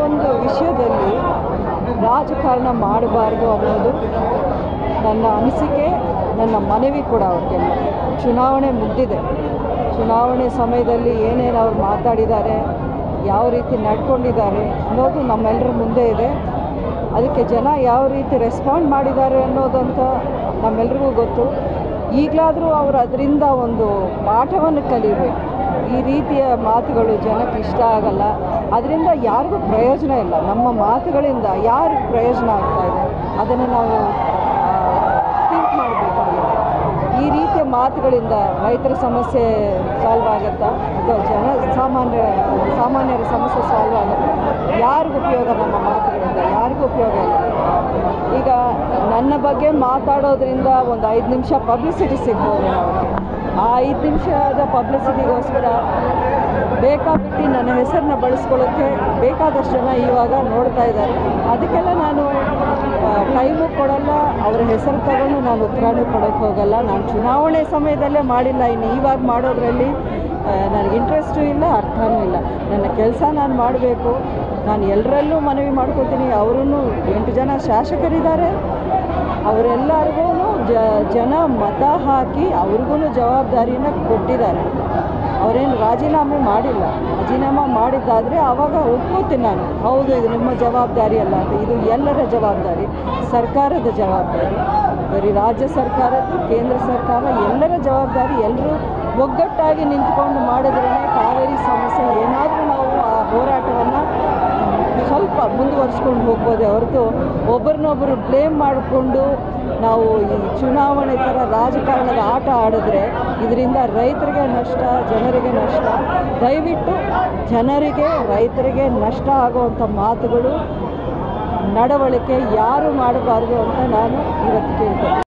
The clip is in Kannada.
ಒಂದು ವಿಷಯದಲ್ಲಿ ರಾಜಕಾರಣ ಮಾಡಬಾರ್ದು ಅನ್ನೋದು ನನ್ನ ಅನಿಸಿಕೆ ನನ್ನ ಮನವಿ ಕೂಡ ಅವ್ರಿಗೆಲ್ಲ ಚುನಾವಣೆ ಮುಗ್ದಿದೆ ಚುನಾವಣೆ ಸಮಯದಲ್ಲಿ ಏನೇನು ಅವ್ರು ಮಾತಾಡಿದ್ದಾರೆ ಯಾವ ರೀತಿ ನಡ್ಕೊಂಡಿದ್ದಾರೆ ಅನ್ನೋದು ನಮ್ಮೆಲ್ಲರ ಮುಂದೆ ಇದೆ ಅದಕ್ಕೆ ಜನ ಯಾವ ರೀತಿ ರೆಸ್ಪಾಂಡ್ ಮಾಡಿದ್ದಾರೆ ಅನ್ನೋದಂತ ನಮ್ಮೆಲ್ರಿಗೂ ಗೊತ್ತು ಈಗಲಾದರೂ ಅವರು ಅದರಿಂದ ಒಂದು ಪಾಠವನ್ನು ಕಲಿಬೇಕು ಈ ರೀತಿಯ ಮಾತುಗಳು ಜನಕ್ಕೆ ಇಷ್ಟ ಆಗಲ್ಲ ಅದರಿಂದ ಯಾರಿಗೂ ಪ್ರಯೋಜನ ಇಲ್ಲ ನಮ್ಮ ಮಾತುಗಳಿಂದ ಯಾರಿಗೆ ಪ್ರಯೋಜನ ಆಗ್ತಾ ಇದೆ ಅದನ್ನು ನಾವು ಥಿಂಕ್ ಮಾಡಬೇಕಾಗಿದೆ ಈ ರೀತಿಯ ಮಾತುಗಳಿಂದ ರೈತರ ಸಮಸ್ಯೆ ಸಾಲ್ವ್ ಆಗುತ್ತಾ ಅಥವಾ ಜನ ಸಾಮಾನ್ಯ ಸಾಮಾನ್ಯರ ಸಮಸ್ಯೆ ಸಾಲ್ವ್ ಆಗುತ್ತಾ ಯಾರಿಗೂ ಉಪಯೋಗ ನಮ್ಮ ಮಾತುಗಳಿಂದ ಯಾರಿಗೂ ಉಪಯೋಗ ಇಲ್ಲ ಈಗ ನನ್ನ ಬಗ್ಗೆ ಮಾತಾಡೋದ್ರಿಂದ ಒಂದು ಐದು ನಿಮಿಷ ಪಬ್ಲಿಸಿಟಿ ಸಿಗ್ಬೋದು ಅವ್ರಿಗೆ ಆ ಐದು ನಿಮಿಷದ ಪಬ್ಲಿಸಿಟಿಗೋಸ್ಕರ ಬೇಕಾಬಿಟ್ಟು ನನ್ನ ಹೆಸರನ್ನ ಬಳಸ್ಕೊಳ್ಳೋಕ್ಕೆ ಬೇಕಾದಷ್ಟು ಜನ ಇವಾಗ ನೋಡ್ತಾ ಇದ್ದಾರೆ ಅದಕ್ಕೆಲ್ಲ ನಾನು ಟೈಮು ಕೊಡಲ್ಲ ಅವರ ಹೆಸರು ತಗೊಂಡು ನಾನು ಉತ್ತರನೂ ಕೊಡೋಕ್ಕೆ ಹೋಗಲ್ಲ ನಾನು ಚುನಾವಣೆ ಸಮಯದಲ್ಲೇ ಮಾಡಿಲ್ಲ ಇನ್ನು ಇವಾಗ ಮಾಡೋದ್ರಲ್ಲಿ ನನಗೆ ಇಂಟ್ರೆಸ್ಟು ಇಲ್ಲ ಅರ್ಥನೂ ಇಲ್ಲ ನನ್ನ ಕೆಲಸ ನಾನು ಮಾಡಬೇಕು ನಾನು ಎಲ್ಲರಲ್ಲೂ ಮನವಿ ಮಾಡ್ಕೋತೀನಿ ಅವರೂ ಎಂಟು ಜನ ಶಾಸಕರಿದ್ದಾರೆ ಅವರೆಲ್ಲರಿಗೂ ಜ ಜನ ಮತ ಹಾಕಿ ಅವ್ರಿಗೂ ಜವಾಬ್ದಾರಿನ ಕೊಟ್ಟಿದ್ದಾರೆ ಅವರೇನು ರಾಜೀನಾಮೆ ಮಾಡಿಲ್ಲ ರಾಜೀನಾಮೆ ಮಾಡಿದ್ದಾದರೆ ಆವಾಗ ಒಪ್ಕೋತೀನಿ ನಾನು ಹೌದು ಇದು ನಿಮ್ಮ ಜವಾಬ್ದಾರಿ ಅಲ್ಲ ಅಂತ ಇದು ಎಲ್ಲರ ಜವಾಬ್ದಾರಿ ಸರ್ಕಾರದ ಜವಾಬ್ದಾರಿ ಬರೀ ರಾಜ್ಯ ಸರ್ಕಾರದ್ದು ಕೇಂದ್ರ ಸರ್ಕಾರ ಎಲ್ಲರ ಜವಾಬ್ದಾರಿ ಎಲ್ಲರೂ ಒಗ್ಗಟ್ಟಾಗಿ ನಿಂತ್ಕೊಂಡು ಮಾಡಿದ್ರೇ ಕಾವೇರಿ ಸಮಸ್ಯೆ ಏನಾದರೂ ನಾವು ಆ ಹೋರಾಟವನ್ನು ಸ್ವಲ್ಪ ಮುಂದುವರಿಸ್ಕೊಂಡು ಹೋಗ್ಬೋದೇ ಹೊರತು ಒಬ್ಬರನ್ನೊಬ್ಬರು ಬ್ಲೇಮ್ ಮಾಡಿಕೊಂಡು ನಾವು ಈ ಚುನಾವಣೆ ಥರ ರಾಜಕಾರಣದ ಆಟ ಆಡಿದ್ರೆ ಇದರಿಂದ ರೈತರಿಗೆ ನಷ್ಟ ಜನರಿಗೆ ನಷ್ಟ ದಯವಿಟ್ಟು ಜನರಿಗೆ ರೈತರಿಗೆ ನಷ್ಟ ಆಗುವಂಥ ಮಾತುಗಳು ನಡವಳಿಕೆ ಯಾರು ಮಾಡಬಾರ್ದು ಅಂತ ನಾನು ಇವತ್ತು ಕೇಳ್ತೇನೆ